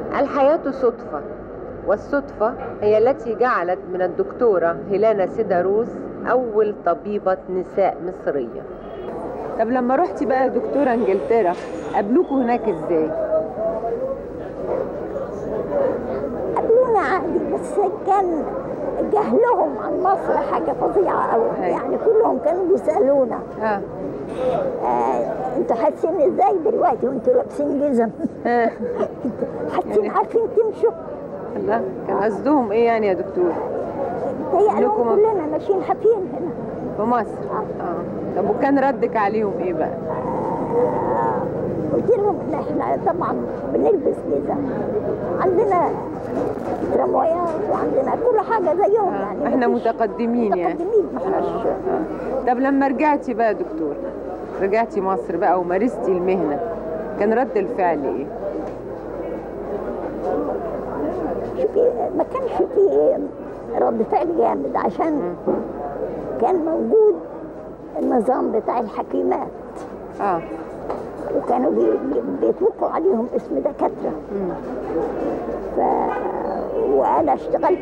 الحياة صدفة والصدفة هي التي جعلت من الدكتورة هيلانا سيداروس أول طبيبة نساء مصرية طب لما رحتي بقى يا دكتورة انجلترا قابلوكوا هناك ازاي؟ قابلونا عادي بس كان جهلهم عن مصر حاجة فظيعة قوي أيوة. يعني كلهم كانوا بيسألونا اه آه انتوا حاسين ازاي دلوقتي وانتوا لابسين جزم آه. حاسين يعني- عارفين تمشوا الله كان قصدهم ايه يعني يا دكتور؟ تهيألهم إنكم- كلنا ماشيين حافين هنا في مصر اه طب وكان ردك عليهم ايه بقى؟ قلت لهم ان احنا طبعا بنلبس جزم عندنا تراموايات وعندنا كل حاجه زيهم آه. يعني احنا مفيش- متقدمين يعني متقدمين ما احناش آه. طب لما رجعتي بقى يا دكتور رجعتي مصر بقى ومارستي المهنة كان رد الفعل ايه؟ شوفي ما كانش فيه رد فعل جامد عشان كان موجود النظام بتاع الحكيمات اه وكانوا بي- بي- بيطلقوا عليهم اسم دكاتره مم. ف... وانا اشتغلت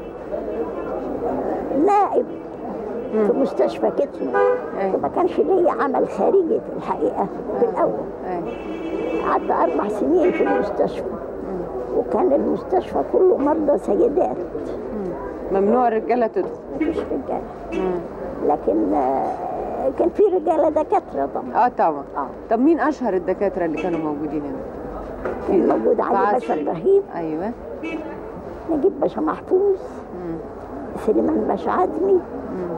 نائب في مستشفى كتفي أيوة. فما كانش ليا عمل خارجي في الحقيقه في الاول ايه قعدت اربع سنين في المستشفى وكان المستشفى كله مرضى سيدات ممنوع الرجالة تدخل مفيش رجاله مم. لكن آه، كان في رجاله دكاتره طبعا اه طبعا اه طب مين اشهر الدكاترة اللي كانوا موجودين هنا؟ كان موجود في علي باشا عصرك. ابراهيم ايوه نجيب باشا محفوظ مم. سليمان باشا عزمي مم.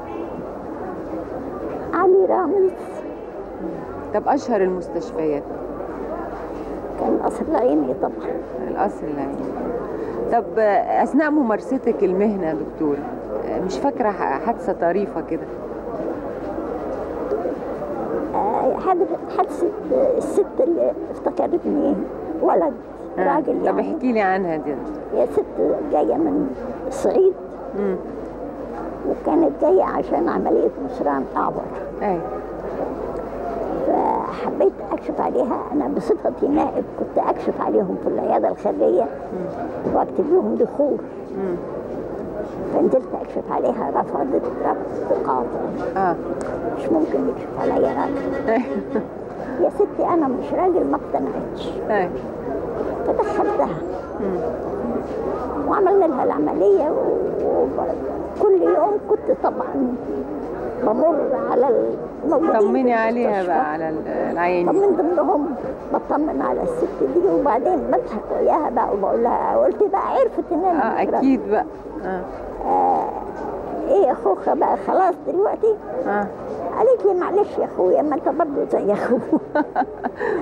علي رامز طب اشهر المستشفيات كان قصر العيني طبعا القصر العيني طب آه، اثناء ممارستك المهنة يا دكتور آه، مش فاكرة ح- حادثة طريفة كده آه، حادث- حادثة آه، الست اللي افتكرتني ولد آه. راجل طب يعني احكي لي عنها دي يا دكتور. هي ست جاية من الصعيد مم. وكانت جاية عشان عملية نصران أعور ايوه فحبيت أكشف عليها أنا بصفتي نائب كنت أكشف عليهم في العيادة الخارجية وأكتب لهم دخول مم. فنزلت أكشف عليها رفضت رفض قاطع اه مش ممكن يكشف عليا راجل ايوه يا ستي أنا مش راجل ما اقتنعتش ايوه فدخلتها مم. وعملنا لها العملية وكل يوم كنت طبعا بمر على الموجودين طمني في عليها المستشفى. بقى على ال- العيانين فمن ضمنهم بطمن على الست دي وبعدين بضحك وياها بقى وبقول لها قلت بقى عرفت ان انا اه مش اكيد بقى اه آه ايه يا خوخه بقى خلاص دلوقتي اه قالت لي معلش يا اخويا ما انت برضه زي اخوه